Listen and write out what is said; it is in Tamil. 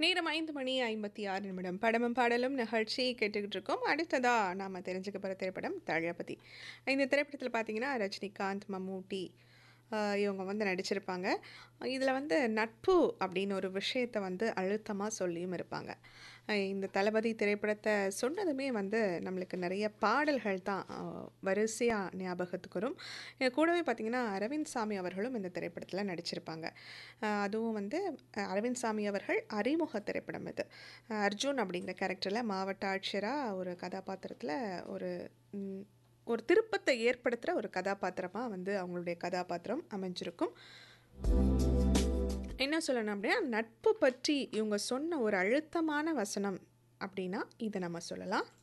நேரம் ஐந்து மணி ஐம்பத்தி ஆறு நிமிடம் படமும் பாடலும் நிகழ்ச்சி கேட்டுக்கிட்டு இருக்கோம் அடுத்ததா நாம் தெரிஞ்சுக்க போகிற திரைப்படம் தளபதி இந்த திரைப்படத்தில் பார்த்தீங்கன்னா ரஜினிகாந்த் மம்மூட்டி ஆஹ் இவங்க வந்து நடிச்சிருப்பாங்க இதில் வந்து நட்பு அப்படின்னு ஒரு விஷயத்தை வந்து அழுத்தமாக சொல்லியும் இருப்பாங்க ஆஹ் இந்த தளபதி திரைப்படத்தை சொன்னதுமே வந்து நம்மளுக்கு நிறைய பாடல்கள் தான் வரிசையாக ஞாபகத்துக்கு வரும் இது கூடவே பார்த்திங்கன்னா அரவிந்த் சாமி அவர்களும் இந்த திரைப்படத்தில் நடிச்சிருப்பாங்க ஆஹ் அதுவும் வந்து அஹ் அரவிந்த் சாமி அவர்கள் அறிமுக திரைப்படம் இது அஹ் அர்ஜுன் அப்படிங்கிற கேரக்டரில் மாவட்ட ஆட்சியராக ஒரு கதாபாத்திரத்தில் ஒரு ம், ஒரு திருப்பத்தை ஏற்படுத்துகிற ஒரு கதாபாத்திரமாக வந்து அவங்களுடைய கதாபாத்திரம் அமைஞ்சிருக்கும் என்ன சொல்லணும் அப்படின்னா நட்பு பற்றி இவங்க சொன்ன ஒரு அழுத்தமான வசனம் அப்படின்னா இதை நம்ம சொல்லலாம்